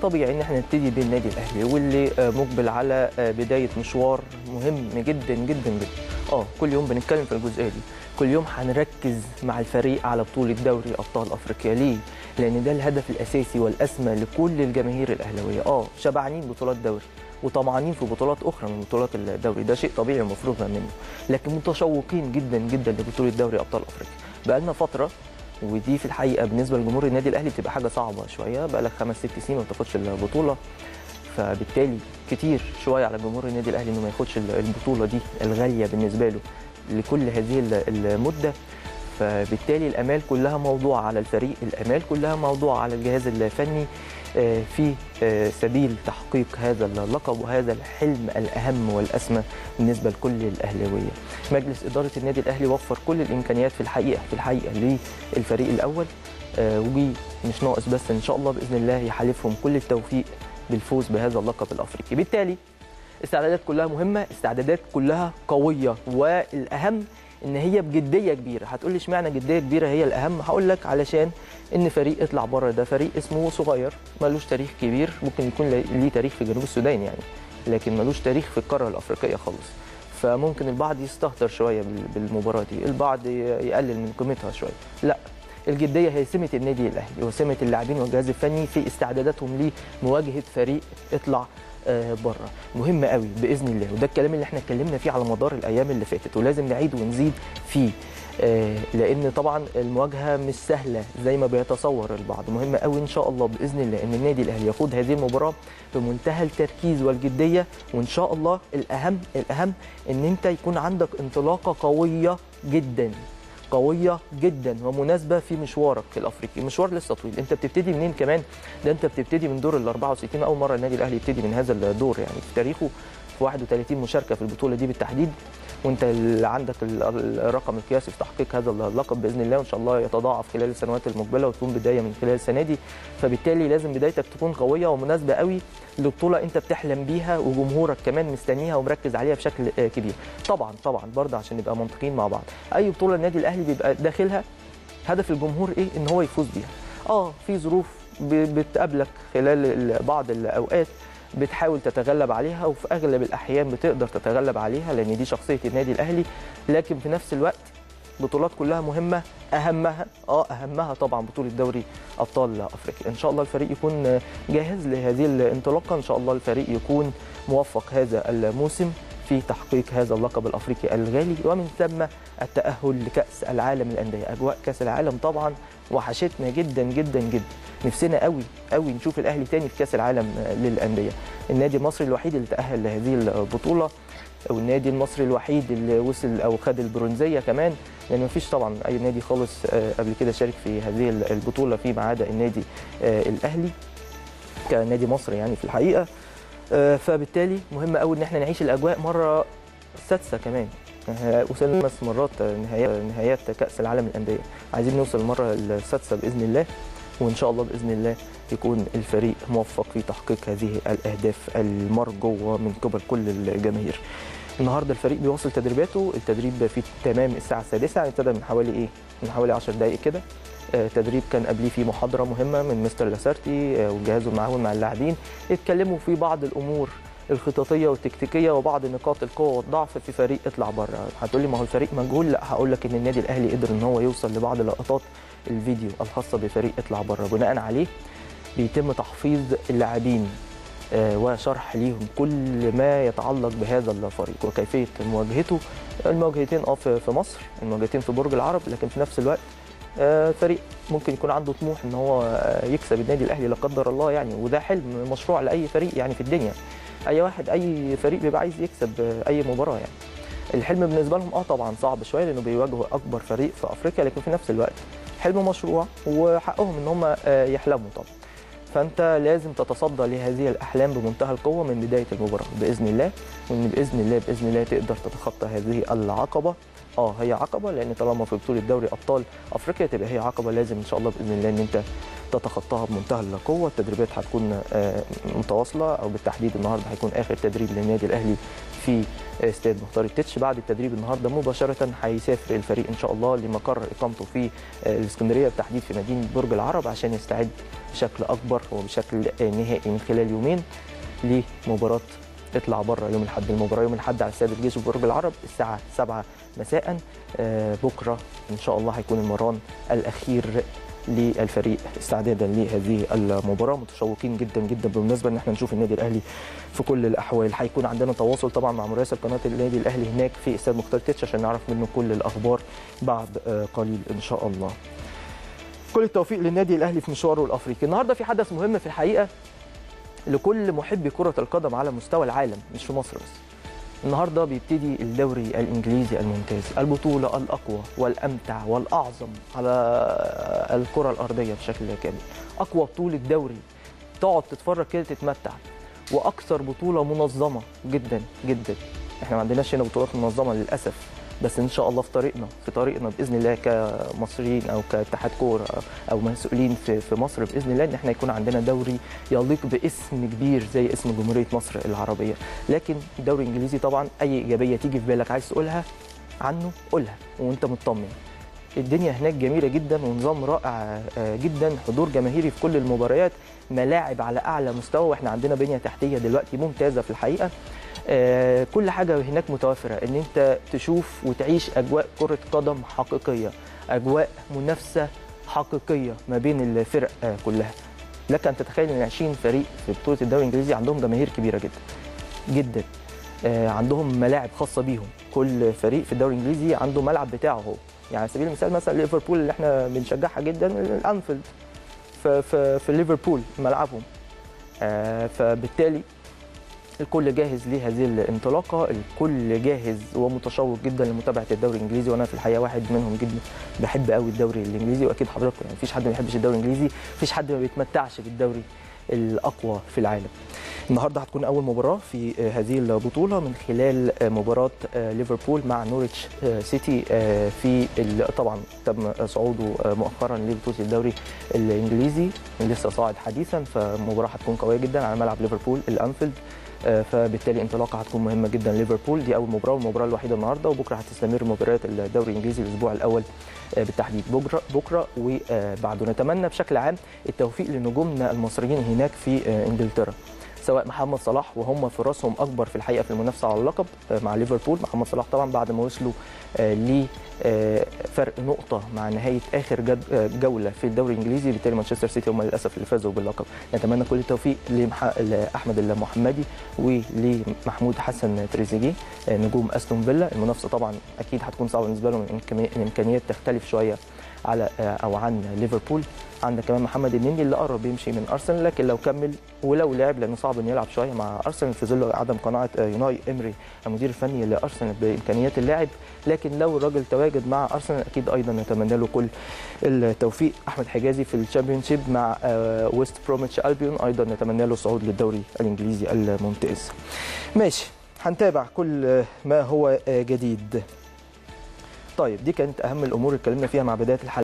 طبيعي ان احنا نبتدي بالنادي الاهلي واللي آه، مقبل على آه، بدايه مشوار مهم جدا جدا جدا اه كل يوم بنتكلم في الجزئيه دي كل يوم هنركز مع الفريق على بطوله دوري ابطال افريقيا ليه لان ده الهدف الاساسي والاسمى لكل الجماهير الاهلاويه اه شبعانين بطولات دوري وطمعانين في بطولات اخرى من بطولات الدوري ده شيء طبيعي ومفروغ منه لكن متشوقين جدا جدا لبطوله دوري ابطال افريقيا بقالنا فتره ودي في الحقيقه بالنسبه لجمهور النادي الاهلي بتبقى حاجه صعبه شويه بقى لك خمس ست سنين ما بتاخدش البطوله فبالتالي كتير شويه على جمهور النادي الاهلي انه ما ياخدش البطوله دي الغاليه بالنسبه له لكل هذه المده فبالتالي الامال كلها موضوع على الفريق الامال كلها موضوع على الجهاز الفني آه، في آه، سبيل تحقيق هذا اللقب وهذا الحلم الاهم والاسمى بالنسبه لكل الاهلاويه. مجلس اداره النادي الاهلي وفر كل الامكانيات في الحقيقه في الحقيقه للفريق الاول آه، وجي مش ناقص بس ان شاء الله باذن الله يحالفهم كل التوفيق بالفوز بهذا اللقب الافريقي. بالتالي استعدادات كلها مهمه، استعدادات كلها قويه والاهم ان هي بجديه كبيره هتقول لي اشمعنى جديه كبيره هي الاهم هقول لك علشان ان فريق يطلع بره ده فريق اسمه صغير ملوش تاريخ كبير ممكن يكون ليه تاريخ في جنوب السودان يعني لكن ملوش تاريخ في القاره الافريقيه خالص فممكن البعض يستهتر شويه بال- بالمباراه دي البعض ي- يقلل من قيمتها شويه لا الجديه هي سمه النادي الاهلي وسمه اللاعبين والجهاز الفني في استعداداتهم لمواجهه فريق اطلع آه، بره مهم قوي باذن الله وده الكلام اللي احنا اتكلمنا فيه على مدار الايام اللي فاتت ولازم نعيد ونزيد فيه آه، لان طبعا المواجهه مش سهله زي ما بيتصور البعض مهم قوي ان شاء الله باذن الله ان النادي الاهلي يخوض هذه المباراه بمنتهى التركيز والجديه وان شاء الله الاهم الاهم ان انت يكون عندك انطلاقه قويه جدا قويه جدا ومناسبه في مشوارك الافريقي مشوار لسه طويل انت بتبتدي منين كمان ده انت بتبتدي من دور ال 64 اول مره النادي الاهلي يبتدي من هذا الدور يعني في تاريخه في 31 مشاركه في البطوله دي بالتحديد وانت اللي عندك ال- ال- الرقم القياسي في تحقيق هذا اللقب باذن الله وان شاء الله يتضاعف خلال السنوات المقبله وتكون بدايه من خلال السنه دي فبالتالي لازم بدايتك تكون قويه ومناسبه قوي لبطوله انت بتحلم بيها وجمهورك كمان مستنيها ومركز عليها بشكل آه، كبير طبعا طبعا برضه عشان نبقى منطقيين مع بعض اي بطوله النادي الاهلي بيبقى داخلها هدف الجمهور ايه ان هو يفوز بيها اه في ظروف ب- بتقابلك خلال ال- بعض الاوقات بتحاول تتغلب عليها وفي اغلب الاحيان بتقدر تتغلب عليها لان دي شخصيه النادي الاهلي لكن في نفس الوقت بطولات كلها مهمه اهمها اه اهمها طبعا بطوله دوري ابطال افريقيا ان شاء الله الفريق يكون جاهز لهذه الانطلاقه ان شاء الله الفريق يكون موفق هذا الموسم في تحقيق هذا اللقب الافريقي الغالي ومن ثم التاهل لكاس العالم للانديه اجواء كاس العالم طبعا وحشتنا جدا جدا جدا نفسنا قوي قوي نشوف الاهلي تاني في كاس العالم للانديه النادي المصري الوحيد اللي تاهل لهذه البطوله او النادي المصري الوحيد اللي وصل او خد البرونزيه كمان لان مفيش طبعا اي نادي خالص آه، قبل كده شارك في هذه البطوله فيما عدا النادي آه، الاهلي كنادي مصري يعني في الحقيقه آه، فبالتالي مهم قوي ان احنا نعيش الاجواء مره سادسه كمان آه، وصلنا خمس مرات آه، نهايات نهايات كاس العالم للانديه عايزين نوصل المره السادسه باذن الله وان شاء الله باذن الله يكون الفريق موفق في تحقيق هذه الاهداف المرجوه من قبل كل الجماهير النهارده الفريق بيواصل تدريباته التدريب في تمام الساعه السادسة يعني ابتدى من حوالي ايه من حوالي 10 دقائق كده آه، تدريب كان قبليه في محاضره مهمه من مستر لاسارتي آه، وجهازه المعاون مع اللاعبين اتكلموا في بعض الامور الخططيه والتكتيكيه وبعض نقاط القوه والضعف في فريق اطلع بره هتقول لي ما هو الفريق مجهول لا هقول لك ان النادي الاهلي قدر ان هو يوصل لبعض لقطات الفيديو الخاصه بفريق اطلع بره بناء عليه بيتم تحفيظ اللاعبين آه، وشرح ليهم كل ما يتعلق بهذا الفريق وكيفيه مواجهته المواجهتين اه في في مصر المواجهتين في برج العرب لكن في نفس الوقت آه، فريق ممكن يكون عنده طموح ان هو آه، يكسب النادي الاهلي لا قدر الله يعني وده حلم مشروع لاي فريق يعني في الدنيا اي واحد اي فريق بيبقى عايز يكسب آه، اي مباراه يعني الحلم بالنسبه لهم اه طبعا صعب شويه لانه بيواجهوا اكبر فريق في افريقيا لكن في نفس الوقت حلم مشروع وحقهم ان هم آه، يحلموا طبعا فانت لازم تتصدى لهذه الاحلام بمنتهى القوه من بدايه المباراه باذن الله وان باذن الله باذن الله تقدر تتخطى هذه العقبه اه هي عقبه لان طالما في بطوله دوري ابطال افريقيا تبقى هي عقبه لازم ان شاء الله باذن الله ان انت تتخطاها بمنتهى القوه التدريبات هتكون آه، متواصله او بالتحديد النهارده هيكون اخر تدريب للنادي الاهلي في استاد مختار التتش بعد التدريب النهارده مباشره هيسافر الفريق ان شاء الله لمقر اقامته في الاسكندريه بالتحديد في مدينه برج العرب عشان يستعد بشكل اكبر وبشكل نهائي من خلال يومين لمباراه اطلع بره يوم الاحد المباراه يوم الاحد على استاد الجيش وبرج العرب الساعه 7 مساء بكره ان شاء الله هيكون المران الاخير للفريق استعدادا لهذه المباراه متشوقين جدا جدا بالمناسبه ان احنا نشوف النادي الاهلي في كل الاحوال هيكون عندنا تواصل طبعا مع مراسل قناه النادي الاهلي هناك في استاد مختار تتش عشان نعرف منه كل الاخبار بعد قليل ان شاء الله كل التوفيق للنادي الاهلي في مشواره الافريقي النهارده في حدث مهم في الحقيقه لكل محبي كره القدم على مستوى العالم مش في مصر بس النهارده بيبتدي الدوري الانجليزي الممتاز البطوله الاقوى والامتع والاعظم على الكره الارضيه بشكل كامل اقوى بطوله دوري تقعد تتفرج كده تتمتع واكثر بطوله منظمه جدا جدا احنا ما عندناش هنا بطولات منظمه للاسف بس ان شاء الله في طريقنا في طريقنا باذن الله كمصريين او كاتحاد كوره او مسؤولين في في مصر باذن الله ان احنا يكون عندنا دوري يليق باسم كبير زي اسم جمهوريه مصر العربيه لكن الدوري الانجليزي طبعا اي ايجابيه تيجي في بالك عايز تقولها عنه قولها وانت مطمن الدنيا هناك جميله جدا ونظام رائع جدا حضور جماهيري في كل المباريات ملاعب على اعلى مستوى واحنا عندنا بنيه تحتيه دلوقتي ممتازه في الحقيقه آه كل حاجة هناك متوفرة ان انت تشوف وتعيش اجواء كرة قدم حقيقية اجواء منافسة حقيقية ما بين الفرق آه كلها لك ان تتخيل ان 20 فريق في بطولة الدوري الانجليزي عندهم جماهير كبيرة جدا جدا آه عندهم ملاعب خاصة بيهم كل فريق في الدوري الانجليزي عنده ملعب بتاعه هو يعني على سبيل المثال مثلا ليفربول اللي احنا بنشجعها جدا الانفيلد في, في, في ليفربول ملعبهم فبالتالي الكل جاهز لهذه الانطلاقه الكل جاهز ومتشوق جدا لمتابعه الدوري الانجليزي وانا في الحقيقه واحد منهم جدا بحب قوي الدوري الانجليزي واكيد حضراتكم يعني مفيش حد ما بيحبش الدوري الانجليزي مفيش حد ما بيتمتعش بالدوري الاقوى في العالم النهارده هتكون اول مباراه في هذه البطوله من خلال مباراه ليفربول مع نوريتش سيتي في طبعا تم صعوده مؤخرا لبطوله الدوري الانجليزي لسه صاعد حديثا فمباراه هتكون قويه جدا على ملعب ليفربول الانفيلد فبالتالي انطلاقه هتكون مهمه جدا ليفربول دي اول مباراه والمباراه الوحيده النهارده وبكره هتستمر مباريات الدوري الانجليزي الاسبوع الاول بالتحديد بكره بكره وبعده نتمنى بشكل عام التوفيق لنجومنا المصريين هناك في انجلترا سواء محمد صلاح وهم فرصهم اكبر في الحقيقه في المنافسه على اللقب مع ليفربول محمد صلاح طبعا بعد ما وصلوا لفرق نقطه مع نهايه اخر جوله في الدوري الانجليزي بالتالي مانشستر سيتي هم للاسف اللي فازوا باللقب نتمنى كل التوفيق لاحمد المحمدي ولمحمود حسن تريزيجيه نجوم استون فيلا المنافسه طبعا اكيد هتكون صعبه بالنسبه لهم الامكانيات تختلف شويه على او عن ليفربول عندك كمان محمد النني اللي قرب يمشي من ارسنال لكن لو كمل ولو لعب لانه صعب انه يلعب شويه مع ارسنال في ظل عدم قناعه يوناي امري المدير الفني لارسنال بامكانيات اللاعب لكن لو الراجل تواجد مع ارسنال اكيد ايضا نتمنى له كل التوفيق احمد حجازي في الشامبيونشيب مع ويست بروميتش البيون ايضا نتمنى له الصعود للدوري الانجليزي الممتاز ماشي هنتابع كل ما هو جديد طيب دي كانت اهم الامور اللي اتكلمنا فيها مع بدايه الحلقه